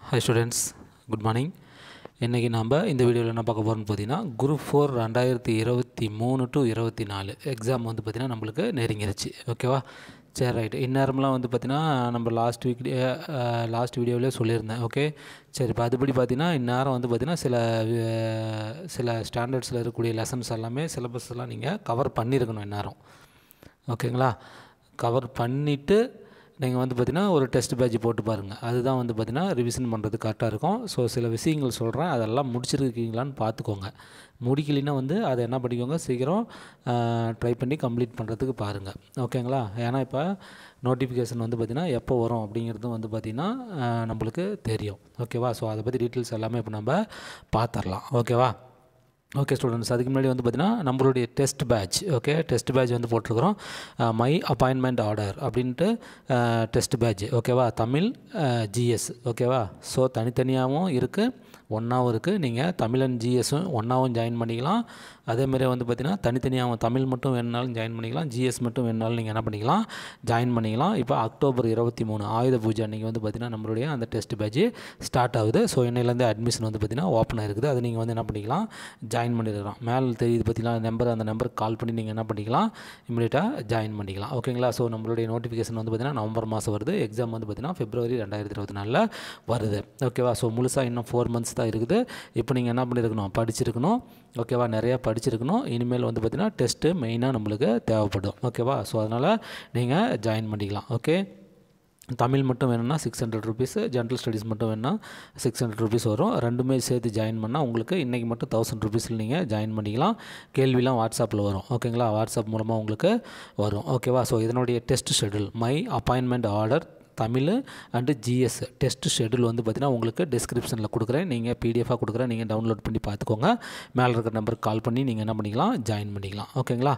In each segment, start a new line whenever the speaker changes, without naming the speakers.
hi students good morning இன்றைக்கி நம்ம இந்த வீடியோவில் என்ன பார்க்க போகிறோம்னு பார்த்தீங்கன்னா குரூப் ஃபோர் ரெண்டாயிரத்தி இருபத்தி மூணு டு இருபத்தி நாலு எக்ஸாம் வந்து பார்த்திங்கன்னா நம்மளுக்கு நெருங்கிருச்சு ஓகேவா சரி ரைட் இந்நேரம்லாம் வந்து பார்த்திங்கன்னா நம்ம லாஸ்ட் வீக் லாஸ்ட் வீடியோவிலே சொல்லியிருந்தேன் ஓகே சரி இப்போ அதுபடி பார்த்திங்கன்னா இந்நேரம் வந்து பார்த்திங்கன்னா சில அஹ், சில ஸ்டாண்டர்ட்ஸில் இருக்கக்கூடிய லெசன்ஸ் எல்லாமே சிலபஸ் எல்லாம் நீங்கள் கவர் பண்ணியிருக்கணும் இந்நேரம் ஓகேங்களா கவர் பண்ணிவிட்டு நீங்கள் வந்து பார்த்தீங்கன்னா ஒரு டெஸ்ட் பேட்ச் போட்டு பாருங்கள் அதுதான் வந்து பார்த்தீங்கன்னா ரிவிஷன் பண்ணுறது கரெக்டாக இருக்கும் ஸோ சில விஷயங்கள் சொல்கிறேன் அதெல்லாம் முடிச்சிருக்கீங்களான்னு பார்த்துக்கோங்க முடிக்கலைன்னா வந்து அதை என்ன பண்ணிக்கோங்க சீக்கிரம் ட்ரை பண்ணி கம்ப்ளீட் பண்ணுறதுக்கு பாருங்கள் ஓகேங்களா ஏன்னா இப்போ நோட்டிஃபிகேஷன் வந்து பார்த்திங்கன்னா எப்போ வரும் அப்படிங்கிறதும் வந்து பார்த்திங்கன்னா அஹ், நம்மளுக்கு தெரியும் ஓகேவா ஸோ அதை பற்றி டீட்டெயில்ஸ் எல்லாமே இப்போ நம்ம பார்த்துடலாம் ஓகேவா ஓகே ஸ்டூடெண்ட்ஸ் அதுக்கு முன்னாடி வந்து பார்த்தீங்கன்னா நம்மளுடைய test batch okay test batch வந்து போட்டிருக்கிறோம் மை அப்பாயின்மெண்ட் ஆர்டர் அப்படின்ட்டு டெஸ்ட் பேட்ச் ஓகேவா தமிழ் ஜிஎஸ் ஓகேவா ஸோ தனித்தனியாகவும் இருக்குது ஒன்றாவும் இருக்குது நீங்கள் தமிழ் அண்ட் ஜிஎஸும் ஒன்றாவும் ஜாயின் பண்ணிக்கலாம் அதேமாதிரி வந்து பார்த்திங்கன்னா தனித்தனியாகவும் தமிழ் மட்டும் வேணுனாலும் ஜாயின் பண்ணிக்கலாம் ஜிஎஸ் மட்டும் வேணுனாலும் நீங்கள் என்ன பண்ணிக்கலாம் ஜாயின் பண்ணிக்கலாம் இப்போ அக்டோபர் இருபத்தி மூணு ஆயுத பூஜை அன்றைக்கி வந்து பார்த்திங்கன்னா நம்மளுடைய அந்த டெஸ்ட் பேட்ச் ஸ்டார்ட் ஆகுது ஸோ இன்னையிலேருந்து அட்மிஷன் வந்து பார்த்திங்கன்னா ஓப்பன் ஆயிருக்குது அது நீங்கள் வந்து என்ன பண்ணிக்கலாம் ஜாயின் பண்ணிடலாம் மேலே தெரியுது பார்த்தீங்களா நம்பர் அந்த நம்பருக்கு கால் பண்ணி நீங்கள் என்ன பண்ணிக்கலாம் இமீடியட்டாக ஜாயின் பண்ணிக்கலாம் ஓகேங்களா ஸோ நம்மளுடைய நோட்டிஃபிகேஷன் வந்து பார்த்திங்கன்னா நவம்பர் மாதம் வருது எக்ஸாம் வந்து பார்த்திங்கன்னா பிப்ரவரி ரெண்டாயிரத்தி இருபத்தி நாலில் வருது ஓகேவா ஸோ முழுசாக இன்னும் ஃபோர் மந்த்ஸ் தான் இருக்குது இப்போ நீங்கள் என்ன பண்ணியிருக்கணும் படிச்சிருக்கணும் ஓகேவா நிறையா படிச்சிருக்கணும் இனிமேல் வந்து பார்த்திங்கன்னா டெஸ்ட்டு மெயினாக நம்மளுக்கு தேவைப்படும் ஓகேவா ஸோ அதனால் நீங்கள் ஜாயின் பண்ணிக்கலாம் ஓகே தமிழ் மட்டும் வேணும்னா six hundred rupees general studies மட்டும் வேணும்னா சிக்ஸ் ஹண்ட்ரட் ருபீஸ் வரும் ரெண்டுமே சேர்த்து ஜாயின் பண்ணால் உங்களுக்கு இன்றைக்கி மட்டும் தௌசண்ட் ருபீஸில் நீங்கள் ஜாயின் பண்ணிக்கலாம் கேள்விலாம் வாட்ஸ்அப்பில் வரும் ஓகேங்களா வாட்ஸ்அப் மூலமாக உங்களுக்கு வரும் ஓகேவா ஸோ இதனுடைய test schedule my appointment order Tamil and GS test schedule வந்து பார்த்தீங்கன்னா உங்களுக்கு டிஸ்கிரிப்ஷனில் கொடுக்குறேன் நீங்கள் பிடிஎஃபாக கொடுக்குறேன் நீங்கள் டவுன்லோட் பண்ணி பார்த்துக்கோங்க மேலே இருக்கிற நம்பருக்கு கால் பண்ணி நீங்கள் என்ன பண்ணிக்கலாம் ஜாயின் பண்ணிக்கலாம் ஓகேங்களா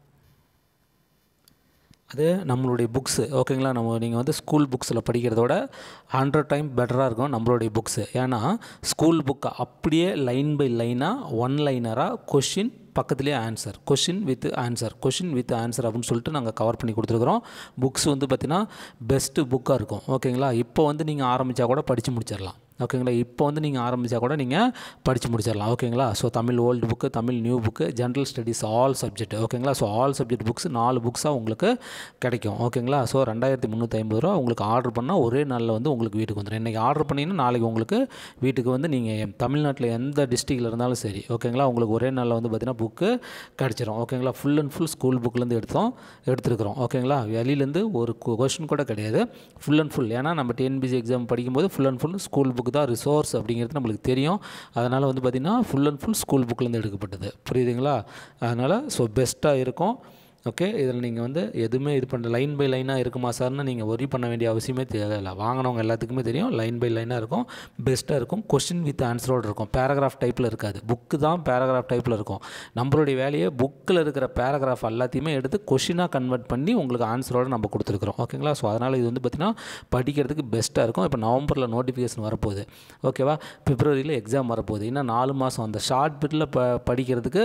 அது நம்மளுடைய புக்ஸு ஓகேங்களா நம்ம நீங்கள் வந்து ஸ்கூல் புக்ஸில் படிக்கிறதோட ஹண்ட்ரட் டைம் பெட்டராக இருக்கும் நம்மளுடைய புக்ஸு ஏன்னா ஸ்கூல் புக்கை அப்படியே லைன் பை லைனாக ஒன் லைனராக கொஷின் பக்கத்துலேயே answer question with answer question with answer அப்படின்னு சொல்லிட்டு நாங்கள் கவர் பண்ணி கொடுத்துருக்குறோம் புக்ஸ் வந்து பார்த்திங்கன்னா பெஸ்ட்டு புக்காக இருக்கும் ஓகேங்களா இப்போ வந்து நீங்கள் ஆரம்பித்தா கூட படித்து முடிச்சிடலாம் ஓகேங்களா இப்போ வந்து நீங்கள் ஆரம்பித்தா கூட நீங்கள் படித்து முடிச்சிடலாம் ஓகேங்களா so Tamil old book Tamil new book general studies all subject ஓகேங்களா ஸோ ஆல் சப்ஜெக்ட் புக்ஸ் நாலு புக்ஸாக உங்களுக்கு கிடைக்கும் ஓகேங்களா ஸோ ரெண்டாயிரத்தி முந்நூற்றி ஐம்பது ரூபா உங்களுக்கு ஆர்டர் பண்ணால் ஒரே நாளில் வந்து உங்களுக்கு வீட்டுக்கு வந்துடும் இன்றைக்கி ஆர்டர் பண்ணிங்கன்னா நாளைக்கு உங்களுக்கு வீட்டுக்கு வந்து நீங்கள் தமிழ்நாட்டில் எந்த டிஸ்ட்ரிக்டில் இருந்தாலும் சரி ஓகேங்களா உங்களுக்கு ஒரே நாளில் வந்து பார்த்தீங்கன்னா புக்கு கிடச்சிரும் ஓகேங்களா ஃபுல் அண்ட் ஃபுல் ஸ்கூல் புக்லேருந்து எடுத்தோம் எடுத்துருக்குறோம் ஓகேங்களா வெளியிலேருந்து ஒரு கொஷின் கூட கிடையாது ஃபுல் அண்ட் ஃபுல் ஏன்னா நம்ம டிஎன்பிசி எக்ஸாம் படிக்கும்போது full and full school book தான் ரிசோர்ஸ் அப்படிங்கிறது நம்மளுக்கு தெரியும் அதனால் வந்து பார்த்திங்கன்னா ஃபுல் அண்ட் ஃபுல் ஸ்கூல் புக்லேருந்து எடுக்கப்பட்டது புரியுதுங்களா அதனால் ஸோ பெஸ்ட்டாக இருக்கும் ஓகே இதில் நீங்கள் வந்து எதுவுமே இது பண்ணுற லைன் பை லைனாக இருக்குமா சார்னு நீங்கள் ஒரி பண்ண வேண்டிய அவசியமே தேவையில்லை வாங்கினவங்க எல்லாத்துக்குமே தெரியும் லைன் பை லைனாக இருக்கும் பெஸ்ட்டாக இருக்கும் கொஸ்டின் வித் ஆன்சரோடு இருக்கும் பேராகிராஃப் டைப்பில் இருக்காது புக்கு தான் பேராகிராஃப் டைப்பில் இருக்கும் நம்மளுடைய வேலையை புக்கில் இருக்கிற பேராகிராஃப் எல்லாத்தையுமே எடுத்து கொஷினாக கன்வெர்ட் பண்ணி உங்களுக்கு ஆன்சரோடு நம்ம கொடுத்துருக்குறோம் ஓகேங்களா ஸோ அதனால் இது வந்து பார்த்திங்கன்னா படிக்கிறதுக்கு பெஸ்ட்டாக இருக்கும் இப்போ நவம்பரில் நோட்டிஃபிகேஷன் வரப்போகுது ஓகேவா பிப்ரவரியில் எக்ஸாம் வரப்போகுது இன்னும் நாலு மாதம் அந்த ஷார்ட் பிட்டில் ப படிக்கிறதுக்கு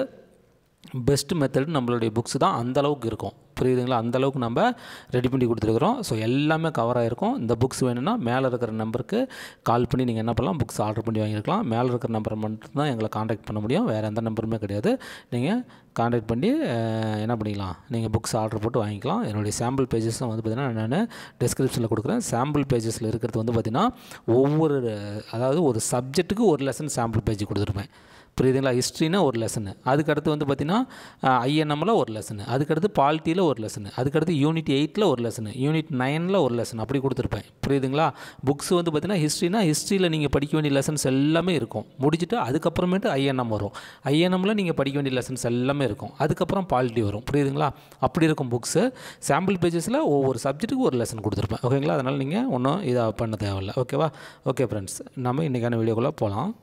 பெஸ்ட் மெத்தட் நம்மளுடைய புக்ஸ் தான் அந்த அளவுக்கு இருக்கும் புரியுதுங்களா அந்த அளவுக்கு நம்ம ரெடி பண்ணி கொடுத்துருக்குறோம் ஸோ எல்லாமே கவர் ஆகிருக்கும் இந்த புக்ஸ் வேணும்னா மேலே இருக்கிற நம்பருக்கு கால் பண்ணி நீங்கள் என்ன பண்ணலாம் புக்ஸ் ஆர்டர் பண்ணி வாங்கியிருக்கலாம் மேலே இருக்கிற நம்பரை மட்டும் தான் எங்களை காண்டாக்ட் பண்ண முடியும் வேறு எந்த நம்பருமே கிடையாது நீங்கள் காண்டாக்ட் பண்ணி அஹ், என்ன பண்ணிக்கலாம் நீங்கள் புக்ஸ் ஆர்டர் போட்டு வாங்கிக்கலாம் என்னுடைய சாம்பிள் பேஜஸும் வந்து பார்த்திங்கன்னா நான் டிஸ்கிரிப்ஷனில் கொடுக்குறேன் சாம்பிள் பேஜஸில் இருக்கிறது வந்து பார்த்திங்கன்னா ஒவ்வொரு அதாவது ஒரு சப்ஜெக்ட்டுக்கு ஒரு லெசன் சாம்பிள் பேஜ் கொடுத்துருப்பேன் புரியுதுங்களா ஹிஸ்ட்ரினா ஒரு லெசனு அதுக்கடுத்து வந்து பார்த்திங்கன்னா ஐஎன்எம்மில் ஒரு லெசனு அதுக்கடுத்து பாலிட்டியில் ஒரு லெசனு அதுக்கடுத்து யூனிட் எயிட்டில் ஒரு லெசனு யூனிட் நைனில் ஒரு லெசன் அப்படி கொடுத்துருப்பேன் புரியுதுங்களா புக்ஸ் வந்து பார்த்திங்கன்னா ஹிஸ்ட்ரினா ஹிஸ்ட்ரியில் நீங்கள் படிக்க வேண்டிய லெசன்ஸ் எல்லாமே இருக்கும் முடிச்சுட்டு அதுக்கப்புறமேட்டு ஐஎன்எம் வரும் ஐஎன்எம்மில் நீங்கள் படிக்க வேண்டிய லெசன்ஸ் எல்லாமே இருக்கும் அதுக்கப்புறம் பாலிட்டி வரும் புரியுதுங்களா அப்படி இருக்கும் புக்ஸு சாம்பிள் பேஜஸில் ஒவ்வொரு சப்ஜெக்ட்டுக்கு ஒரு லெசன் கொடுத்துருப்பேன் ஓகேங்களா அதனால் நீங்கள் ஒன்றும் இதாக பண்ண தேவையில்லை ஓகேவா ஓகே ஃப்ரெண்ட்ஸ் நம்ம இன்றைக்கான வீடியோக்குள்ளே போகலாம்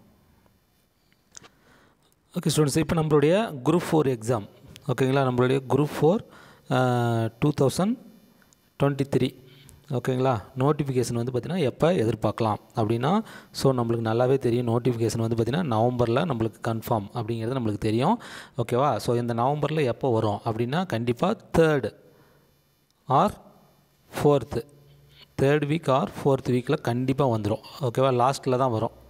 ஓகே ஸ்டூடெண்ட்ஸ் இப்போ நம்மளுடைய குரூப் ஃபோர் எக்ஸாம் ஓகேங்களா நம்மளுடைய group four two thousand twenty three ஓகேங்களா நோட்டிஃபிகேஷன் வந்து பார்த்திங்கன்னா எப்போ எதிர்பார்க்கலாம் அப்படின்னா ஸோ நம்மளுக்கு நல்லாவே தெரியும் நோட்டிஃபிகேஷன் வந்து பார்த்திங்கன்னா நவம்பரில் நம்மளுக்கு கன்ஃபார்ம் அப்படிங்கிறது நம்மளுக்கு தெரியும் ஓகேவா ஸோ இந்த நவம்பரில் எப்போ வரும் அப்படின்னா கண்டிப்பாக third or fourth third week or fourth வீக்கில் கண்டிப்பாக வந்துடும் ஓகேவா லாஸ்ட்டில் தான் வரும்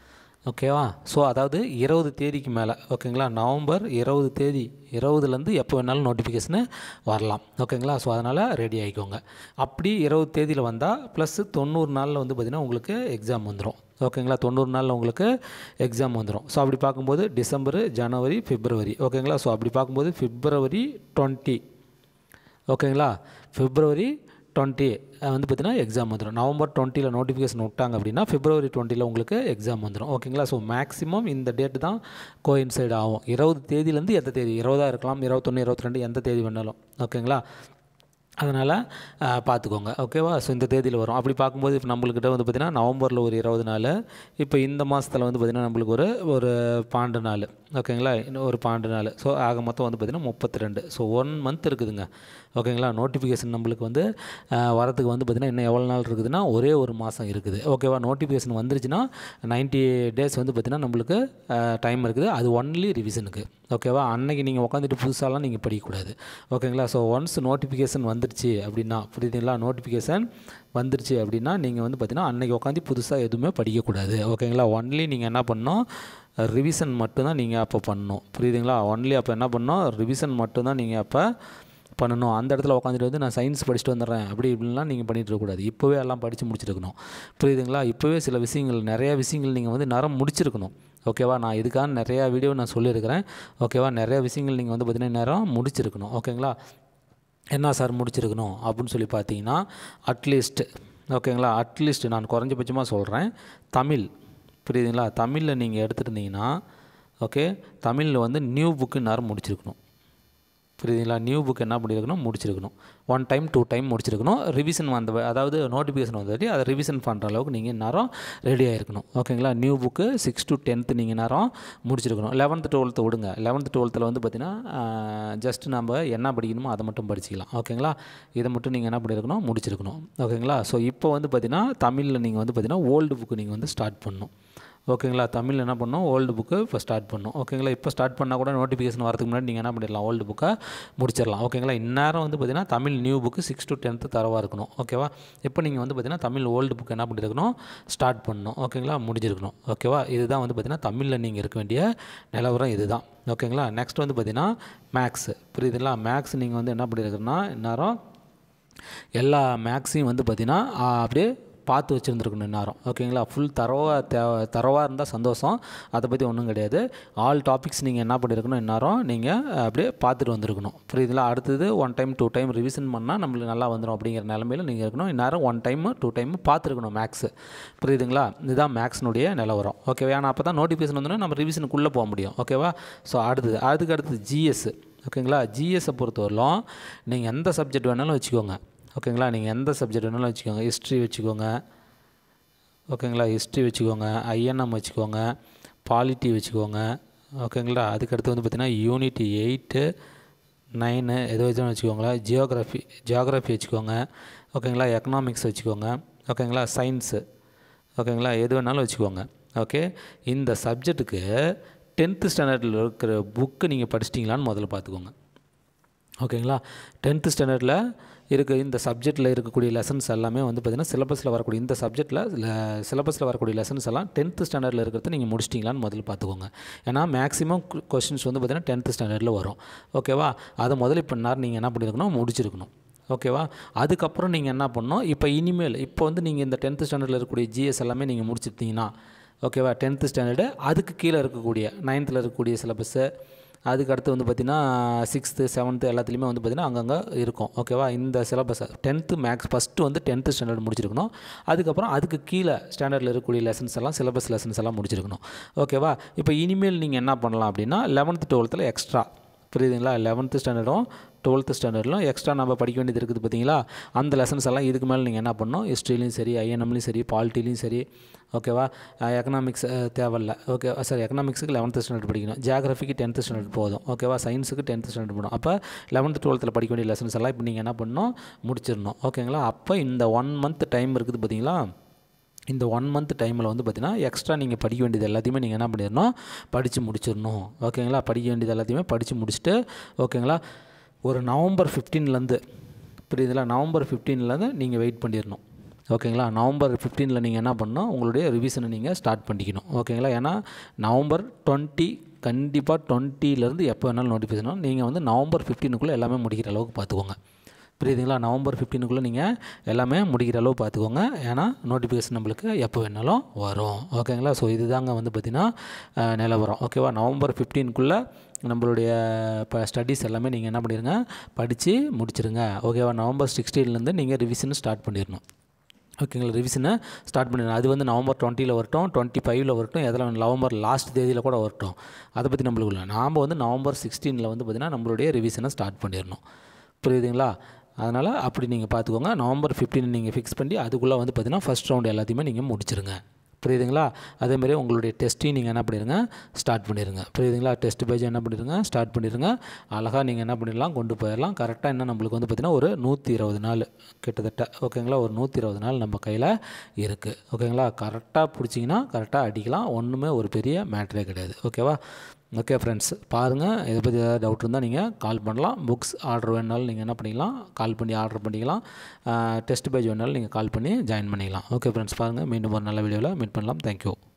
ஓகேவா ஸோ அதாவது இருபது தேதிக்கு மேலே ஓகேங்களா நவம்பர் இருபது தேதி இருபதுலேருந்து எப்போ வேணாலும் நோட்டிஃபிகேஷனு வரலாம் ஓகேங்களா ஸோ அதனால் ரெடி ஆகிக்கோங்க அப்படி இருபது தேதியில் வந்தால் ப்ளஸ்ஸு தொண்ணூறு நாளில் வந்து பார்த்திங்கன்னா உங்களுக்கு எக்ஸாம் வந்துடும் ஓகேங்களா தொண்ணூறு நாளில் உங்களுக்கு எக்ஸாம் வந்துடும் ஸோ அப்படி பார்க்கும்போது டிசம்பரு ஜனவரி பிப்ரவரி ஓகேங்களா ஸோ அப்படி பார்க்கும்போது பிப்ரவரி டுவெண்ட்டி ஓகேங்களா பிப்ரவரி டுவெண்ட்டி வந்து பார்த்தீங்கன்னா எக்ஸாம் வந்துடும் நவம்பர் டுவெண்ட்டியில் நோட்டிஃபிகேஷன் விட்டாங்க அப்படின்னா பிப்ரவரி டுவெண்ட்டியில் உங்களுக்கு எக்ஸாம் வந்துடும் ஓகேங்களா ஸோ மேக்ஸிமம் இந்த டேட்டு தான் கோயின்சைடு ஆகும் இருபது தேதியிலேருந்து எந்த தேதி இருபதா இருக்கலாம் இருபத்தொன்று இருபத்தி ரெண்டு எந்த தேதி வேணாலும் ஓகேங்களா அதனால் பார்த்துக்கோங்க ஓகேவா ஸோ இந்த தேதியில் வரும் அப்படி பார்க்கும்போது இப்போ நம்மளுக்கிட்ட வந்து பார்த்திங்கன்னா நவம்பரில் ஒரு இருபது நாள் இப்போ இந்த மாதத்தில் வந்து பார்த்திங்கன்னா நம்மளுக்கு ஒரு ஒரு பாண்டு நாள் ஓகேங்களா இன்னும் ஒரு பாண்டு நாள் ஸோ ஆக மொத்தம் வந்து பார்த்திங்கன்னா முப்பத்தி ரெண்டு ஸோ ஒன் மந்த் இருக்குதுங்க ஓகேங்களா நோட்டிஃபிகேஷன் நம்மளுக்கு வந்து அஹ், வரதுக்கு வந்து பார்த்திங்கன்னா இன்னும் எவ்வளோ நாள் இருக்குதுன்னா ஒரே ஒரு மாதம் இருக்குது ஓகேவா நோட்டிஃபிகேஷன் வந்துருச்சுன்னா 90 டேஸ் வந்து பார்த்திங்கன்னா நம்மளுக்கு டைம் இருக்குது அது ஒன்லி ரிவிஷனுக்கு ஓகேவா அன்னைக்கு நீங்கள் உட்காந்துட்டு புதுசாலாம் நீங்கள் படிக்கக்கூடாது ஓகேங்களா ஸோ ஒன்ஸ் நோட்டிஃபிகேஷன் வந்துருச்சு அப்படின்னா புரியுதுங்களா நோட்டிஃபிகேஷன் வந்துருச்சு அப்படின்னா நீங்கள் வந்து பார்த்தீங்கன்னா அன்னைக்கு உட்காந்து புதுசாக எதுவுமே படிக்கக்கூடாது ஓகேங்களா ஒன்லி நீங்கள் என்ன பண்ணணும் ரிவிஷன் மட்டும்தான் நீங்கள் அப்போ பண்ணணும் புரியுதுங்களா ஒன்லி அப்போ என்ன பண்ணணும் ரிவிஷன் மட்டும்தான் நீங்கள் அப்போ பண்ணணும் அந்த இடத்துல உட்காந்துட்டு வந்து நான் சயின்ஸ் படிச்சுட்டு வந்துடுறேன் அப்படி இப்படிலாம் நீங்கள் பண்ணிட்டு இருக்கக்கூடாது இப்போவே எல்லாம் படித்து முடிச்சிருக்கணும் புரியுதுங்களா இப்போவே சில விஷயங்கள் நிறைய விஷயங்கள் நீங்கள் வந்து நரம் முடிச்சிருக்கணும் ஓகேவா நான் இதுக்காக நிறையா வீடியோ நான் சொல்லியிருக்கிறேன் ஓகேவா நிறைய விஷயங்கள் நீங்கள் வந்து பார்த்தீங்கன்னா நேரம் முடிச்சிருக்கணும் ஓகேங்களா என்ன சார் முடிச்சிருக்கணும் அப்படின்னு சொல்லி பார்த்தீங்கன்னா அட்லீஸ்ட் ஓகேங்களா அட்லீஸ்ட் நான் குறைஞ்சபட்சமாக சொல்கிறேன் தமிழ் புரியுதுங்களா தமிழில் நீங்கள் எடுத்துருந்தீங்கன்னா ஓகே தமிழில் வந்து நியூ புக்கு நேரம் முடிச்சிருக்கணும் புரியுதுங்களா நியூ புக் என்ன பண்ணியிருக்கணும் முடிச்சிருக்கணும் ஒன் டைம் டூ டைம் முடிச்சிருக்கணும் ரிவிஷன் வந்த அதாவது நோட்டிஃபிகேஷன் வந்தாட்டி அதை ரிவிஷன் பண்ணுற அளவுக்கு நீங்கள் நேரம் ரெடி ஆகிருக்கணும் ஓகேங்களா new book six to tenth நீங்கள் நேரம் முடிச்சிருக்கணும் லெவன்த்து டுவெல்த்து விடுங்க லெவன்த்து டுவெல்த்தில் வந்து பார்த்தீங்கன்னா ஜஸ்ட் நம்ம என்ன படிக்கணுமோ அதை மட்டும் படிச்சிக்கலாம் ஓகேங்களா இதை மட்டும் நீங்கள் என்ன பண்ணியிருக்கணும் முடிச்சிருக்கணும் ஓகேங்களா ஸோ இப்போ வந்து பார்த்தீங்கன்னா தமிழில் நீங்கள் வந்து பார்த்தீங்கன்னா ஓல்டு புக்கு நீங்கள் வந்து ஸ்டார்ட் பண்ணணும் ஓகேங்களா தமிழில் என்ன பண்ணணும் ஓல்டு புக்கு இப்போ ஸ்டார்ட் பண்ணணும் ஓகேங்களா இப்போ ஸ்டார்ட் பண்ணால் கூட நோட்டிஃபிகேஷன் வரதுக்கு முன்னாடி நீங்கள் என்ன பண்ணிடலாம் ஓல்டு புக்கை முடிச்சிடலாம் ஓகேங்களா இந்நேரம் வந்து பார்த்தீங்கன்னா Tamil new book six to tenth தரவாக இருக்கணும் ஓகேவா இப்போ நீங்கள் வந்து பார்த்தீங்கன்னா தமிழ் ஓல்டு புக் என்ன பண்ணியிருக்கணும் ஸ்டார்ட் பண்ணணும் ஓகேங்களா முடிஞ்சிருக்கணும் ஓகேவா இதுதான் வந்து பார்த்தீங்கன்னா தமிழில் நீங்கள் இருக்க வேண்டிய நிலவரம் இதுதான் ஓகேங்களா நெக்ஸ்ட் வந்து பார்த்தீங்கன்னா மேக்ஸ் புரியுதுங்களா மேக்ஸ் நீங்கள் வந்து என்ன பண்ணியிருக்கிறன்னா இந்நேரம் எல்லா மேக்ஸையும் வந்து பார்த்தீங்கன்னா ஆ, அப்படியே பார்த்து வச்சுருந்துருக்கணும் இந்நேரம் ஓகேங்களா ஃபுல் தரவாக தேவை தரவாக இருந்தால் சந்தோஷம் அதை பற்றி ஒன்றும் கிடையாது ஆல் டாபிக்ஸ் நீங்கள் என்ன பண்ணியிருக்கணும் இந்நேரம் நீங்கள் அப்படியே பார்த்துட்டு வந்திருக்கணும் புரியுதுங்களா அடுத்தது one time two time revision பண்ணால் நம்மளுக்கு நல்லா வந்துடும் அப்படிங்கிற நிலமையில நீங்கள் இருக்கணும் இந்நேரம் ஒன் டைம் டூ டைம் பார்த்துருக்கணும் மேக்ஸு புரியுதுங்களா இதுதான் மேக்ஸினுடைய நிலவரம் ஓகேவா ஏன்னா அப்போ தான் நோட்டிஃபிகேஷன் வந்தோன்னா நம்ம ரிவிஷனுக்குள்ளே போக முடியும் ஓகேவா ஸோ அடுத்தது அதுக்கு அடுத்தது ஜிஎஸ் ஓகேங்களா ஜிஎஸ்ஸை பொறுத்தவரையிலும் நீங்கள் எந்த சப்ஜெக்ட் வேணாலும் வச்சுக்கோங்க ஓகேங்களா நீங்கள் எந்த சப்ஜெக்ட் வேணாலும் வச்சுக்கோங்க ஹிஸ்ட்ரி வச்சுக்கோங்க ஓகேங்களா ஹிஸ்ட்ரி வச்சுக்கோங்க ஐஎன்எம் வச்சுக்கோங்க பாலிட்டி வச்சுக்கோங்க ஓகேங்களா அதுக்கடுத்து வந்து பார்த்திங்கன்னா யூனிட் எயிட்டு நைனு எது வச்சாலும் வச்சுக்கோங்களேன் ஜியோகிராஃபி ஜியோகிராஃபி வச்சுக்கோங்க ஓகேங்களா எக்கனாமிக்ஸ் வச்சுக்கோங்க ஓகேங்களா சயின்ஸு ஓகேங்களா எது வேணாலும் வச்சுக்கோங்க ஓகே இந்த சப்ஜெக்ட்டுக்கு டென்த்து ஸ்டாண்டர்டில் இருக்கிற புக்கு நீங்கள் படிச்சிட்டிங்களான்னு முதல்ல பார்த்துக்கோங்க ஓகேங்களா டென்த்து ஸ்டாண்டர்டில் இருக்க இந்த சப்ஜெக்டில் இருக்கக்கூடிய லெசன்ஸ் எல்லாமே வந்து பார்த்திங்கன்னா சிலபஸில் வரக்கூடிய இந்த சப்ஜெக்ட்டில் சிலபஸில் வரக்கூடிய லெசன்ஸ் எல்லாம் டென்த்து ஸ்டாண்டர்டில் இருக்கிறத நீங்கள் முடிச்சிட்டிங்களான்னு முதல்ல பார்த்துக்கோங்க ஏன்னா மேக்ஸிமம் கொஷின்ஸ் வந்து பார்த்திங்கன்னா டென்த்து ஸ்டாண்டர்டில் வரும் ஓகேவா அதை முதல்ல இப்போ நேரம் நீங்கள் என்ன பண்ணியிருக்கணும் முடிச்சிருக்கணும் ஓகேவா அதுக்கப்புறம் நீங்கள் என்ன பண்ணணும் இப்போ இனிமேல் இப்போ வந்து நீங்கள் இந்த டென்த்து ஸ்டாண்டர்டில் இருக்கக்கூடிய ஜிஎஸ் எல்லாமே நீங்கள் முடிச்சிருந்தீங்கன்னா ஓகேவா டென்த்து ஸ்டாண்டர்டு அதுக்கு கீழே இருக்கக்கூடிய நைன்த்தில் இருக்கக்கூடிய சிலபஸ்ஸு அதுக்கு அடுத்து வந்து பார்த்திங்கன்னா சிக்ஸ்த்து செவன்த்து எல்லாத்துலேயுமே வந்து பார்த்திங்கன்னா அங்கங்கே இருக்கும் ஓகேவா இந்த சிலபஸை டென்த்து மேக்ஸ் ஃபஸ்ட்டு வந்து டென்த்து ஸ்டாண்டர்ட் முடிச்சிருக்கணும் அதுக்கப்புறம் அதுக்கு கீழே ஸ்டாண்டர்டில் இருக்கக்கூடிய லெசன்ஸ் எல்லாம் சிலபஸ் லெசன்ஸ் எல்லாம் முடிச்சிருக்கணும் ஓகேவா இப்போ இனிமேல் நீங்கள் என்ன பண்ணலாம் அப்படின்னா லெவன்த்து டுவெல்த்தில் எக்ஸ்ட்ரா புரியுதுங்களா லெவன்த்து ஸ்டாண்டர்டும் டுவெல்த்து ஸ்டாண்டர்ட்லும் எக்ஸ்ட்ரா நம்ம படிக்க வேண்டியது இருக்குது பார்த்தீங்களா அந்த லெசன்ஸ் எல்லாம் இதுக்கு மேலே நீங்கள் என்ன பண்ணணும் ஹிஸ்ட்ரிலையும் சரி ஐஎன்எம்லையும் சரி பாலிட்டிலையும் சரி ஓகேவா எக்கனாமிக்ஸ் தேவையில்ல ஓகே சார் எக்கனாமிக்ஸுக்கு லெவன்த்து ஸ்டாண்டர்ட் படிக்கணும் ஜியாகிரஃபிக்கு டென்த்து ஸ்டாண்டர்ட் போதும் ஓகேவா சயின்ஸுக்கு டென்த்து ஸ்டாண்டர்ட் போகணும் அப்போ லெவன்த்து டுவெல்த்தில் படிக்க வேண்டிய லெசன்ஸ் எல்லாம் இப்போ நீங்கள் என்ன பண்ணணும் முடிச்சிடணும் ஓகேங்களா அப்போ இந்த ஒன் மந்த் டைம் இருக்குது பார்த்தீங்களா இந்த ஒன் மந்த் டைமில் வந்து பார்த்தீங்கன்னா எக்ஸ்ட்ரா நீங்கள் படிக்க வேண்டியது எல்லாத்தையுமே நீங்கள் என்ன பண்ணிடணும் படித்து முடிச்சிடணும் ஓகேங்களா படிக்க வேண்டியது எல்லாத்தையுமே படித்து முடிச்சுட்டு ஓகேங்களா ஒரு நவம்பர் ஃபிஃப்டீன்லேருந்து புரியுதுங்களா நவம்பர் ஃபிஃப்டீன்லேருந்து நீங்கள் வெயிட் பண்ணிடணும் ஓகேங்களா நவம்பர் ஃபிஃப்டீனில் நீங்கள் என்ன பண்ணணும் உங்களுடைய ரிவிஷனை நீங்கள் ஸ்டார்ட் பண்ணிக்கணும் ஓகேங்களா ஏன்னா நவம்பர் டுவெண்ட்டி கண்டிப்பாக டுவெண்ட்டிலேருந்து எப்போ வேணாலும் நோட்டிஃபிகேஷன் நீங்கள் வந்து நவம்பர் ஃபிஃப்டீனுக்குள்ளே எல்லாமே முடிக்கிற அளவுக்கு பார்த்துக்கோங்க புரியுதுங்களா நவம்பர் ஃபிஃப்டீனுக்குள்ளே நீங்கள் எல்லாமே முடிக்கிற அளவு பார்த்துக்கோங்க ஏன்னா நோட்டிஃபிகேஷன் நம்மளுக்கு எப்போ வேணாலும் வரும் ஓகேங்களா ஸோ இதுதாங்க வந்து பார்த்திங்கன்னா அஹ், நிலவரம் ஓகேவா நவம்பர் ஃபிஃப்டீனுக்குள்ளே நம்மளுடைய இப்போ ஸ்டடீஸ் எல்லாமே நீங்கள் என்ன பண்ணிடுங்க படித்து முடிச்சிருங்க ஓகேவா நவம்பர் சிக்ஸ்டீன்லேருந்து நீங்கள் ரிவிஷன் ஸ்டார்ட் பண்ணிடணும் ஓகேங்களா ரிவிஷனை ஸ்டார்ட் பண்ணிடணும் அது வந்து நவம்பர் டுவெண்ட்டியில் வரட்டும் டுவெண்ட்டி ஃபைவ்ல வரட்டும் எதில் நவம்பர் லாஸ்ட் தேதியில் கூட வரட்டும் அதை பற்றி நம்மளுக்கு இல்லை நாம் வந்து நவம்பர் சிக்ஸ்டீனில் வந்து பார்த்திங்கன்னா நம்மளுடைய ரிவிஷனை ஸ்டார்ட் பண்ணிடணும் புரியுதுங்களா அதனால் அப்படி நீங்கள் பார்த்துக்கோங்க நவம்பர் 15 நீங்கள் ஃபிக்ஸ் பண்ணி அதுக்குள்ளே வந்து பார்த்திங்கன்னா ஃபஸ்ட் ரவுண்ட் எல்லாத்தையுமே நீங்கள் முடிச்சிருங்க புரியுதுங்களா அதேமாதிரி உங்களுடைய டெஸ்ட்டையும் நீங்கள் என்ன பண்ணிடுங்க ஸ்டார்ட் பண்ணிடுங்க புரியுதுங்களா டெஸ்ட் பேஜ் என்ன பண்ணிடுங்க ஸ்டார்ட் பண்ணிடுங்க அழகாக நீங்கள் என்ன பண்ணிடலாம் கொண்டு போயிடலாம் கரெக்டாக என்ன நம்மளுக்கு வந்து பார்த்திங்கன்னா ஒரு நூற்றி இருபது நாள் கிட்டத்தட்ட ஓகேங்களா ஒரு நூற்றி இருபது நாள் நம்ம கையில் இருக்குது ஓகேங்களா கரெக்டாக பிடிச்சிங்கன்னா கரெக்டாக அடிக்கலாம் ஒன்றுமே ஒரு பெரிய மேட்டரே கிடையாது ஓகேவா ஓகே ஃப்ரெண்ட்ஸ் பாருங்கள் இதை பற்றி ஏதாவது டவுட் இருந்தால் நீங்கள் கால் பண்ணலாம் புக்ஸ் ஆர்டர் வேணாலும் நீங்கள் என்ன பண்ணிக்கலாம் கால் பண்ணி ஆர்டர் பண்ணிக்கலாம் டெஸ்ட் பேஜ் வேணாலும் நீங்கள் கால் பண்ணி ஜாயின் பண்ணிக்கலாம் ஓகே ஃப்ரெண்ட்ஸ் பாருங்கள் மீண்டும் ஒரு நல்ல வீடியோவில் மீட் பண்ணலாம் தேங்க்யூ